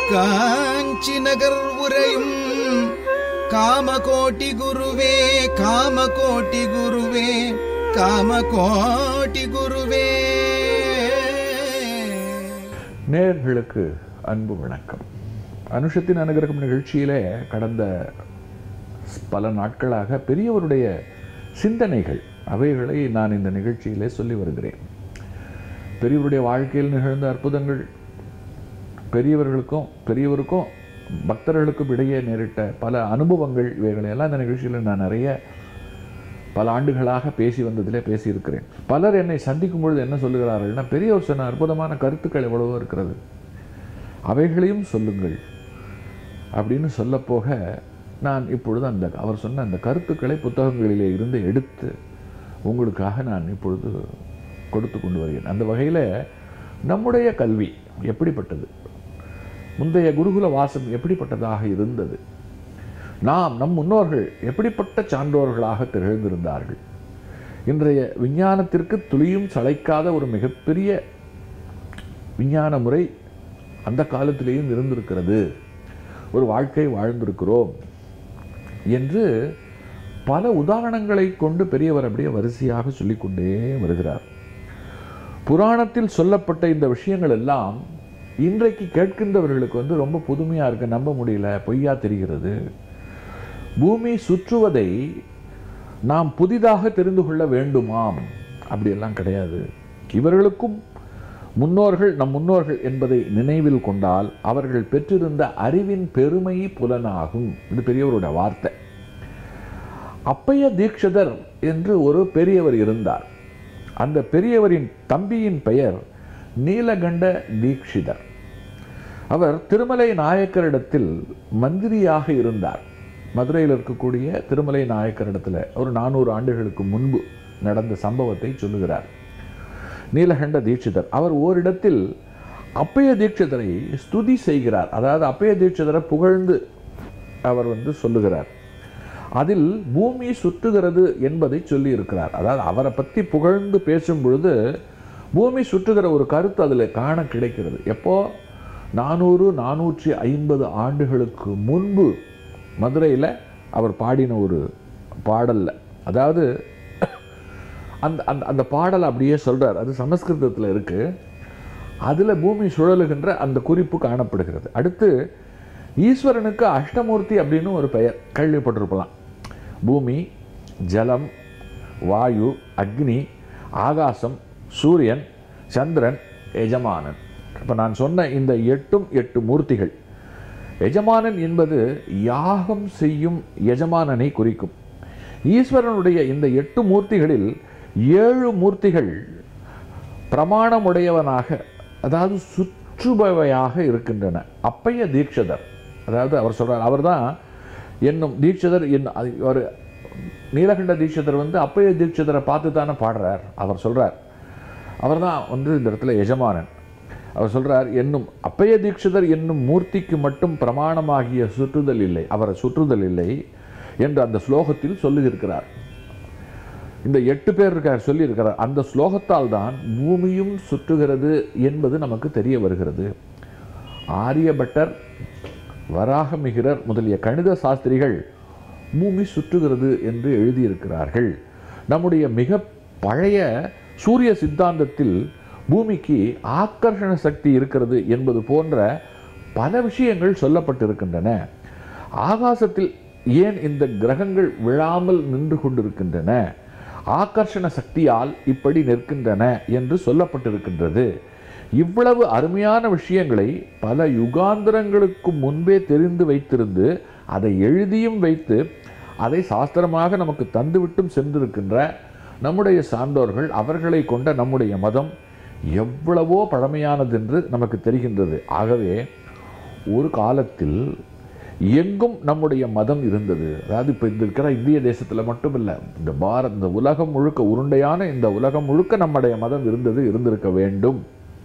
காஞ்சி நகர் உரையும் காமகோட்டி குருவே காமகோட்டி குருவே காமகோட்டி குருவே நேயர்களுக்கு அன்பு வணக்கம் அனுஷத்தின் அனுகிரகம் நிகழ்ச்சியிலே கடந்த பல நாட்களாக பெரியவருடைய சிந்தனைகள் அவைகளை நான் இந்த நிகழ்ச்சியிலே சொல்லி வருகிறேன் பெரியவருடைய வாழ்க்கையில் நிகழ்ந்த அற்புதங்கள் பெரியவர்களுக்கும் பெரியவருக்கும் பக்தர்களுக்கும் இடையே நேரிட்ட பல அனுபவங்கள் இவைகளை எல்லாம் இந்த நிகழ்ச்சியில் நான் நிறைய பல ஆண்டுகளாக பேசி வந்ததிலே பேசியிருக்கிறேன் பலர் என்னை சந்திக்கும் பொழுது என்ன சொல்லுகிறார்கள்னா பெரியவர் சொன்ன அற்புதமான கருத்துக்கள் எவ்வளவோ இருக்கிறது அவைகளையும் சொல்லுங்கள் அப்படின்னு சொல்லப்போக நான் இப்பொழுது அந்த அவர் சொன்ன அந்த கருத்துக்களை புத்தகங்களிலே இருந்து எடுத்து உங்களுக்காக நான் இப்பொழுது கொடுத்து கொண்டு வருகிறேன் அந்த வகையில் நம்முடைய கல்வி எப்படிப்பட்டது முந்தைய குருகுல வாசம் எப்படிப்பட்டதாக இருந்தது நாம் நம் முன்னோர்கள் எப்படிப்பட்ட சான்றோர்களாக திகழ்ந்திருந்தார்கள் இன்றைய விஞ்ஞானத்திற்கு துளியும் சளைக்காத ஒரு மிகப்பெரிய விஞ்ஞான முறை அந்த காலத்திலேயும் இருந்திருக்கிறது ஒரு வாழ்க்கை வாழ்ந்திருக்கிறோம் என்று பல உதாரணங்களை கொண்டு பெரியவர் அப்படியே வரிசையாக சொல்லிக்கொண்டே வருகிறார் புராணத்தில் சொல்லப்பட்ட இந்த விஷயங்கள் எல்லாம் இன்றைக்கு கேட்கின்றவர்களுக்கு வந்து ரொம்ப புதுமையாக இருக்கு நம்ப முடியல பொய்யா தெரிகிறது பூமி சுற்றுவதை நாம் புதிதாக தெரிந்து கொள்ள வேண்டுமாம் அப்படியெல்லாம் கிடையாது இவர்களுக்கும் முன்னோர்கள் நம் முன்னோர்கள் என்பதை நினைவில் கொண்டால் அவர்கள் பெற்றிருந்த அறிவின் பெருமை புலனாகும் இது பெரியவருடைய வார்த்தை அப்பைய தீட்சிதர் என்று ஒரு பெரியவர் இருந்தார் அந்த பெரியவரின் தம்பியின் பெயர் நீலகண்ட தீட்சிதர் அவர் திருமலை நாயக்கரிடத்தில் மந்திரியாக இருந்தார் மதுரையில் இருக்கக்கூடிய திருமலை நாயக்கரிடத்தில் ஒரு நானூறு ஆண்டுகளுக்கு முன்பு நடந்த சம்பவத்தை சொல்லுகிறார் நீலகண்ட தீட்சிதர் அவர் ஓரிடத்தில் அப்பைய தீட்சிதரை ஸ்துதி செய்கிறார் அதாவது அப்பைய தீட்சிதரை புகழ்ந்து அவர் வந்து சொல்லுகிறார் அதில் பூமி சுற்றுகிறது என்பதை சொல்லி இருக்கிறார் அதாவது அவரை பற்றி புகழ்ந்து பேசும் பொழுது பூமி சுற்றுகிற ஒரு கருத்து அதில் காண கிடைக்கிறது எப்போ நானூறு நானூற்றி ஐம்பது ஆண்டுகளுக்கு முன்பு மதுரையில் அவர் பாடின ஒரு பாடல்ல அதாவது அந்த அந்த அந்த பாடல் அப்படியே சொல்றார் அது சமஸ்கிருதத்தில் இருக்கு அதில் பூமி சுழலுகின்ற அந்த குறிப்பு காணப்படுகிறது அடுத்து ஈஸ்வரனுக்கு அஷ்டமூர்த்தி அப்படின்னு ஒரு பெயர் கேள்விப்பட்டிருக்கலாம் பூமி ஜலம் வாயு அக்னி ஆகாசம் சூரியன் சந்திரன் எஜமானன் இப்போ நான் சொன்ன இந்த எட்டும் எட்டு மூர்த்திகள் எஜமானன் என்பது யாகம் செய்யும் எஜமானனை குறிக்கும் ஈஸ்வரனுடைய இந்த எட்டு மூர்த்திகளில் ஏழு மூர்த்திகள் பிரமாணமுடையவனாக அதாவது சுற்றுபவையாக இருக்கின்றன அப்பைய தீட்சிதர் அதாவது அவர் சொல்றார் அவர்தான் என்னும் தீட்சிதர் என் அவர் நீலகண்ட தீட்சிதர் வந்து அப்பைய தீட்சிதரை பார்த்து தானே பாடுறார் அவர் சொல்றார் அவர்தான் வந்து இந்த இடத்துல எஜமானன் அவர் சொல்றார் என்னும் அப்பைய தீட்சிதர் என்னும் மூர்த்திக்கு மட்டும் பிரமாணமாகிய சுற்றுதல் இல்லை அவரை சுற்றுதல் இல்லை என்று அந்த ஸ்லோகத்தில் சொல்லியிருக்கிறார் இந்த எட்டு பேர் இருக்கார் சொல்லியிருக்கிறார் அந்த ஸ்லோகத்தால் தான் பூமியும் சுற்றுகிறது என்பது நமக்கு தெரிய வருகிறது ஆரியபட்டர் வராகமிகிரர் முதலிய கணித சாஸ்திரிகள் பூமி சுற்றுகிறது என்று எழுதியிருக்கிறார்கள் நம்முடைய மிக பழைய சூரிய சித்தாந்தத்தில் பூமிக்கு ஆக்கர்ஷண சக்தி இருக்கிறது என்பது போன்ற பல விஷயங்கள் சொல்லப்பட்டிருக்கின்றன ஆகாசத்தில் ஏன் இந்த கிரகங்கள் விழாமல் நின்று கொண்டிருக்கின்றன ஆக்கர்ஷண சக்தியால் இப்படி நிற்கின்றன என்று சொல்லப்பட்டிருக்கின்றது இவ்வளவு அருமையான விஷயங்களை பல யுகாந்திரங்களுக்கு முன்பே தெரிந்து வைத்திருந்து அதை எழுதியும் வைத்து அதை சாஸ்திரமாக நமக்கு தந்துவிட்டும் சென்றிருக்கின்ற நம்முடைய சான்றோர்கள் அவர்களை கொண்ட நம்முடைய மதம் எவ்வளவோ பழமையானது என்று நமக்கு தெரிகின்றது ஆகவே ஒரு காலத்தில் எங்கும் நம்முடைய மதம் இருந்தது அதாவது இப்போ இந்த இருக்கிற இந்திய தேசத்தில் மட்டும் இல்லை இந்த பாரத் இந்த உலகம் முழுக்க உருண்டையான இந்த உலகம் முழுக்க நம்முடைய மதம் இருந்தது இருந்திருக்க வேண்டும்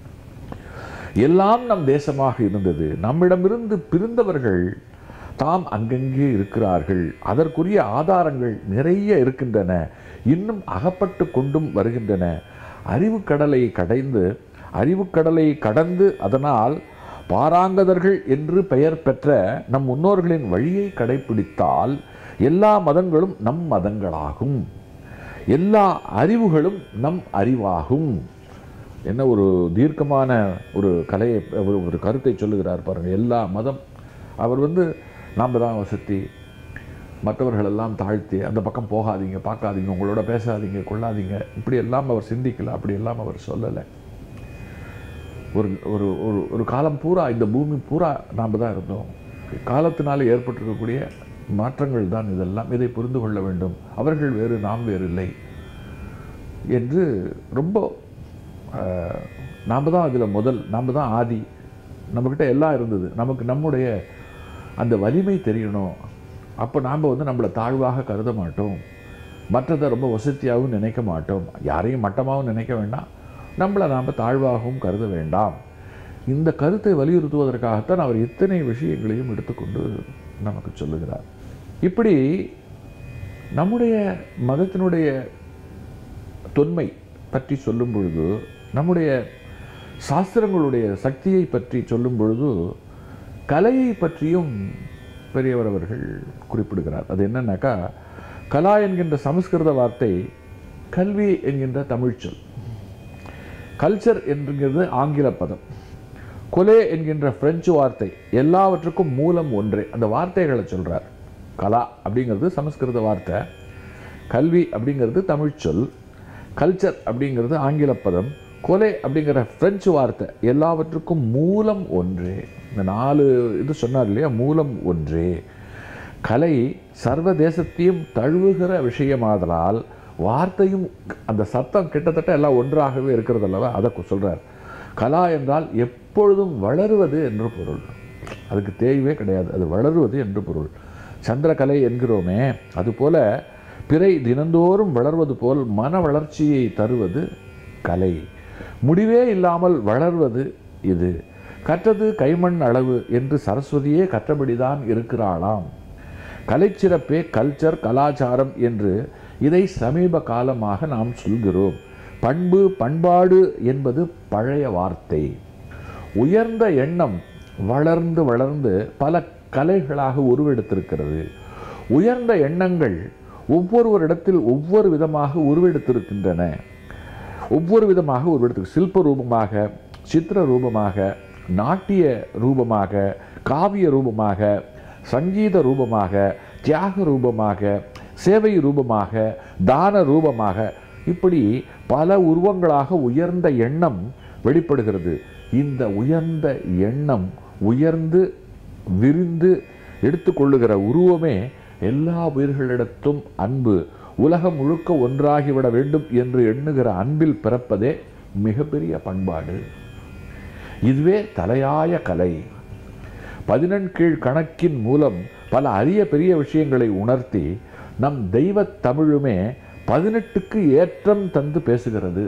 எல்லாம் நம் தேசமாக இருந்தது நம்மிடமிருந்து பிரிந்தவர்கள் தாம் அங்கங்கே இருக்கிறார்கள் அதற்குரிய ஆதாரங்கள் நிறைய இருக்கின்றன இன்னும் அகப்பட்டு கொண்டும் வருகின்றன அறிவுக்கடலை கடைந்து அறிவுக்கடலை கடந்து அதனால் பாராங்கதர்கள் என்று பெயர் பெற்ற நம் முன்னோர்களின் வழியை கடைபிடித்தால் எல்லா மதங்களும் நம் மதங்களாகும் எல்லா அறிவுகளும் நம் அறிவாகும் என்ன ஒரு தீர்க்கமான ஒரு கலையை ஒரு ஒரு கருத்தை சொல்லுகிறார் பாருங்க எல்லா மதம் அவர் வந்து நாம் தான் வசதி மற்றவர்களெல்லாம் தாழ்த்தி அந்த பக்கம் போகாதீங்க பார்க்காதீங்க உங்களோட பேசாதீங்க கொள்ளாதீங்க இப்படி எல்லாம் அவர் சிந்திக்கல அப்படி எல்லாம் அவர் சொல்லலை ஒரு ஒரு ஒரு ஒரு காலம் பூரா இந்த பூமி பூரா நாம் தான் இருந்தோம் காலத்தினால ஏற்பட்டிருக்கக்கூடிய மாற்றங்கள் தான் இதெல்லாம் இதை புரிந்து கொள்ள வேண்டும் அவர்கள் வேறு நாம் வேறு இல்லை என்று ரொம்ப நாம் தான் அதில் முதல் நாம் தான் ஆதி நம்மக்கிட்ட எல்லாம் இருந்தது நமக்கு நம்முடைய அந்த வலிமை தெரியணும் அப்போ நாம் வந்து நம்மளை தாழ்வாக கருத மாட்டோம் மற்றதை ரொம்ப வசதியாகவும் நினைக்க மாட்டோம் யாரையும் மட்டமாகவும் நினைக்க வேண்டாம் நம்மளை நாம் தாழ்வாகவும் கருத வேண்டாம் இந்த கருத்தை வலியுறுத்துவதற்காகத்தான் அவர் இத்தனை விஷயங்களையும் எடுத்துக்கொண்டு நமக்கு சொல்லுகிறார் இப்படி நம்முடைய மதத்தினுடைய தொன்மை பற்றி சொல்லும் பொழுது நம்முடைய சாஸ்திரங்களுடைய சக்தியை பற்றி சொல்லும் பொழுது கலையை பற்றியும் பெரியவர் அவர்கள் குறிப்பிடுகிறார் அது என்னன்னாக்கா கலா என்கின்ற சமஸ்கிருத வார்த்தை கல்வி என்கின்ற தமிழ்ச்சொல் கல்ச்சர் என்கிறது ஆங்கில பதம் கொலே என்கின்ற பிரெஞ்சு வார்த்தை எல்லாவற்றுக்கும் மூலம் ஒன்றே அந்த வார்த்தைகளை சொல்றார் கலா அப்படிங்கிறது சமஸ்கிருத வார்த்தை கல்வி அப்படிங்கிறது தமிழ்ச்சொல் கல்ச்சர் அப்படிங்கிறது ஆங்கில பதம் கொலை அப்படிங்கிற பிரெஞ்சு வார்த்தை எல்லாவற்றுக்கும் மூலம் ஒன்றே இந்த நாலு இது சொன்னார் இல்லையா மூலம் ஒன்றே கலை சர்வதேசத்தையும் தழுவுகிற விஷயமாதலால் வார்த்தையும் அந்த சத்தம் கிட்டத்தட்ட எல்லாம் ஒன்றாகவே இருக்கிறது அல்லவா அதை சொல்றார் கலா என்றால் எப்பொழுதும் வளருவது என்று பொருள் அதுக்கு தேய்வே கிடையாது அது வளருவது என்று பொருள் சந்திரகலை என்கிறோமே அதுபோல பிறை தினந்தோறும் வளர்வது போல் மன வளர்ச்சியை தருவது கலை முடிவே இல்லாமல் வளர்வது இது கற்றது கைமண் அளவு என்று சரஸ்வதியே கற்றபடிதான் இருக்கிறாளாம் கலைச்சிறப்பே கல்ச்சர் கலாச்சாரம் என்று இதை சமீப காலமாக நாம் சொல்கிறோம் பண்பு பண்பாடு என்பது பழைய வார்த்தை உயர்ந்த எண்ணம் வளர்ந்து வளர்ந்து பல கலைகளாக உருவெடுத்திருக்கிறது உயர்ந்த எண்ணங்கள் ஒவ்வொருவரிடத்தில் ஒவ்வொரு விதமாக உருவெடுத்திருக்கின்றன ஒவ்வொரு விதமாக உருவெடுத்து சில்ப ரூபமாக சித்திர ரூபமாக நாட்டிய ரூபமாக காவிய ரூபமாக சங்கீத ரூபமாக தியாக ரூபமாக சேவை ரூபமாக தான ரூபமாக இப்படி பல உருவங்களாக உயர்ந்த எண்ணம் வெளிப்படுகிறது இந்த உயர்ந்த எண்ணம் உயர்ந்து விரிந்து எடுத்துக்கொள்ளுகிற உருவமே எல்லா உயிர்களிடத்தும் அன்பு உலகம் முழுக்க ஒன்றாகிவிட வேண்டும் என்று எண்ணுகிற அன்பில் பிறப்பதே மிகப்பெரிய பண்பாடு இதுவே தலையாய கலை பதினெண்கீழ் கணக்கின் மூலம் பல அரிய பெரிய விஷயங்களை உணர்த்தி நம் தெய்வத் தமிழுமே பதினெட்டுக்கு ஏற்றம் தந்து பேசுகிறது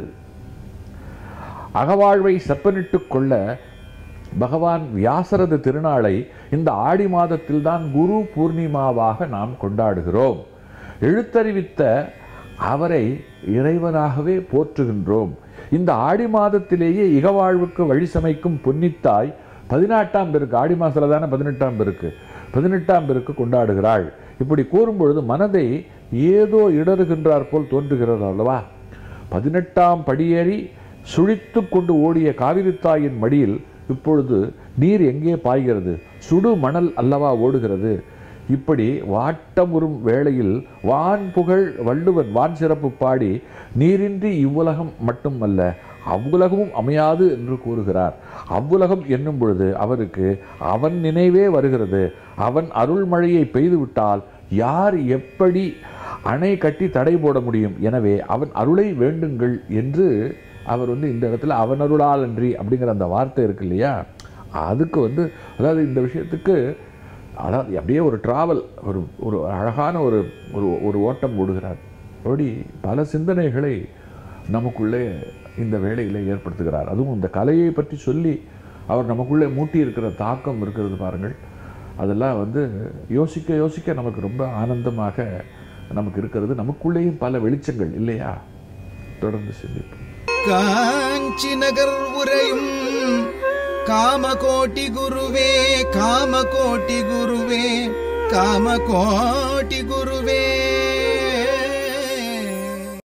அகவாழ்வை செப்பனிட்டுக் கொள்ள பகவான் வியாசரது திருநாளை இந்த ஆடி மாதத்தில்தான் குரு பூர்ணிமாவாக நாம் கொண்டாடுகிறோம் எழுத்தறிவித்த அவரை இறைவனாகவே போற்றுகின்றோம் இந்த ஆடி மாதத்திலேயே இகவாழ்வுக்கு வழி சமைக்கும் பொன்னித்தாய் பதினெட்டாம் பெருக்கு ஆடி மாதத்தில் தானே பதினெட்டாம் பெருக்கு பதினெட்டாம் பெருக்கு கொண்டாடுகிறாள் இப்படி கூறும்பொழுது மனதை ஏதோ இடறுகின்றார் போல் தோன்றுகிறது அல்லவா பதினெட்டாம் படியேறி சுழித்து கொண்டு ஓடிய காவிரித்தாயின் மடியில் இப்பொழுது நீர் எங்கே பாய்கிறது சுடு மணல் அல்லவா ஓடுகிறது இப்படி வாட்டமுறும் வேளையில் வான் புகழ் வள்ளுவன் வான் சிறப்பு பாடி நீரின்றி இவ்வுலகம் மட்டுமல்ல அவ்வுலகமும் அமையாது என்று கூறுகிறார் அவ்வுலகம் என்னும் பொழுது அவருக்கு அவன் நினைவே வருகிறது அவன் அருள்மழையை பெய்துவிட்டால் யார் எப்படி அணை கட்டி தடை போட முடியும் எனவே அவன் அருளை வேண்டுங்கள் என்று அவர் வந்து இந்த இடத்துல அவன் அருளால் அன்றி அப்படிங்கிற அந்த வார்த்தை இருக்கு இல்லையா அதுக்கு வந்து அதாவது இந்த விஷயத்துக்கு அதாவது அப்படியே ஒரு டிராவல் ஒரு ஒரு அழகான ஒரு ஒரு ஒரு ஓட்டம் ஓடுகிறார் ஓடி பல சிந்தனைகளை நமக்குள்ளே இந்த வேலையில் ஏற்படுத்துகிறார் அதுவும் இந்த கலையை பற்றி சொல்லி அவர் நமக்குள்ளே மூட்டி இருக்கிற தாக்கம் இருக்கிறது பாருங்கள் அதெல்லாம் வந்து யோசிக்க யோசிக்க நமக்கு ரொம்ப ஆனந்தமாக நமக்கு இருக்கிறது நமக்குள்ளேயும் பல வெளிச்சங்கள் இல்லையா தொடர்ந்து சிந்திப்போம் காஞ்சி நகர் உரையும் காமகோட்டி குருவே காமகோட்டி குருவே காமகோட்டி குருவே